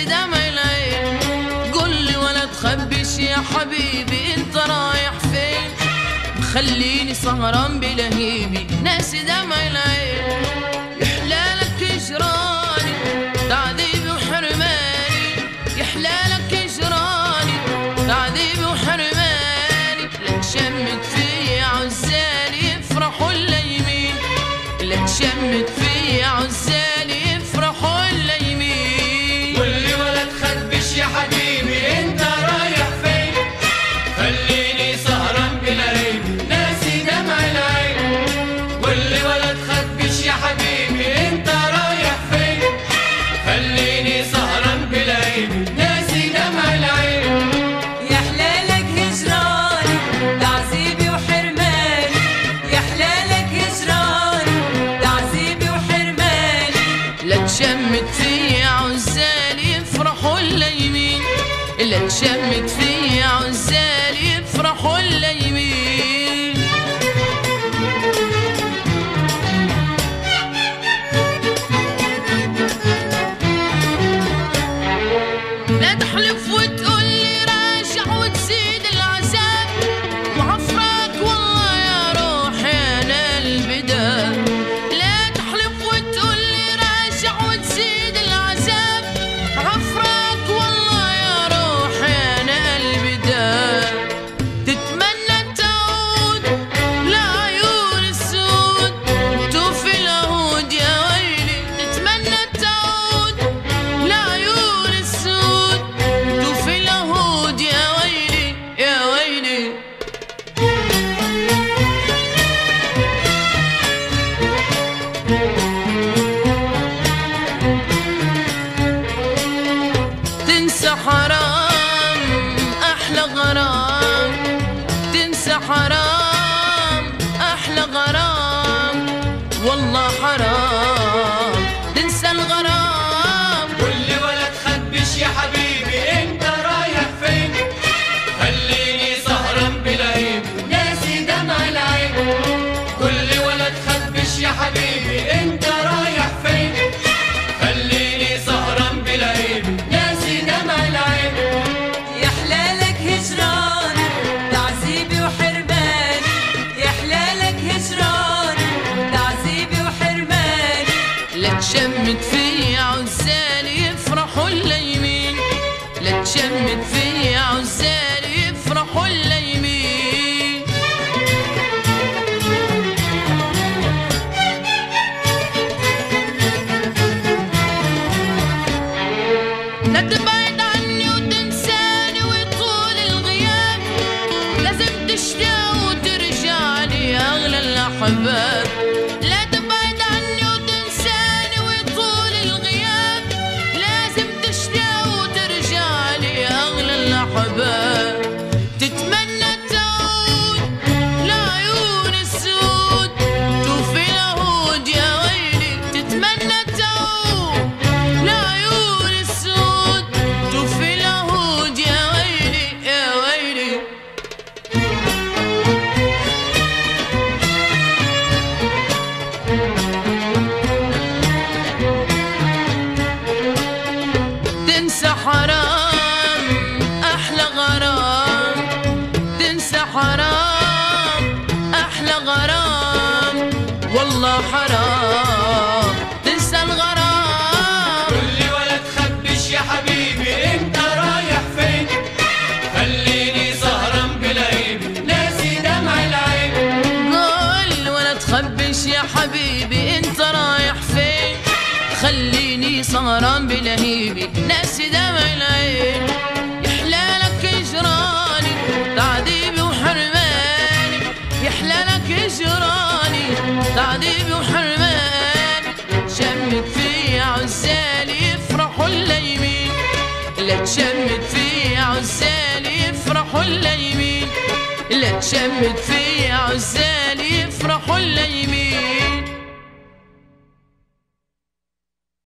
دمع العين قول لي ولا تخبش يا حبيبي انت رايح فين مخليني سهران بلهيبي ناسي دمع العين يحلالك اجراني تعذيبي وحرماني يحلالك اجراني تعذيبي وحرماني لك شمت فيا عزالي يفرحوا اليمين لك شمت فيا عزالي يفرحوا اليمين واللي ولا تخبش يا حبيبي انت رايح فين خليني سهران بلهيبي ناسي دمع العين واللي ولا تخبش يا حبيبي انت رايح فين خليني سهران بلهيبي ناسي دمع العين يا حلالك هجراني تعذيبي وحرماني يا حلالك هجراني تعذيبي وحرماني لا تشمت فيا عزالي يفرحوا اليمين لا تشمت فيا عزالي يفرحوا اليمين لا تحلف وتقول لي راجع وتزيد العذاب وعفراك والله يا روحي انا البدا لا تحلف وتقول لي راجع وتزيد العذاب عفراك والله يا روحي انا البدا تتمنى تعود لعيون السود توفي العهود يا ويلي تتمنى تعود لعيون السود توفي العهود يا ويلي يا ويلي تنسى حرام احلى غرام تنسى حرام احلى غرام والله حرام تنسى الغرام واللي ولا تخبش يا حبيبي انت رايح فين خليني سهران بلهيبي ناسي دمع العين كل ولا تخبش يا حبيبي انت رايح فين خليني سهران بلهيبي ناسي دمع العين يا حلالك هجراني تعذيبي وحرماني يا حلالك هجراني تعذيبي وحرماني لا تشمت فيا عزالي يفرحوا اليمين لا تشمت فيا عزالي يفرحوا اليمين لا تبعد عني وتنساني ويطول الغياب لازم تشتاق وترجع لي اغلى الاحباب لا تبعد عني وتنساني ويطول الغياب لازم تشتاق وترجع لي اغلى الاحباب تتمنى تعود لعيون السود توفي العهود يا ويلي تتمنى تعود لعيون السود توفي العهود يا ويلي يا ويلي تنسى حرام احلى غرام تنسى حرام احلى غرام والله حرام تنسى الغرام كل ولا تخبش يا حبيبي انت رايح فين خليني سهران بلهيبي ناسي دمع العين قول ولا تخبش يا حبيبي انت رايح فين خليني سهران بلهيبي ناسي دمع العين يحلالك اجراني تعذيبي وحرماني يحلالك اجراني تعذيبي وحرماني شمت فيا عزالي يفرحوا اليمين لا تشمت فيا عزالي يفرحوا اليمين لا تشمت فيا عزالي يفرحوا اليمين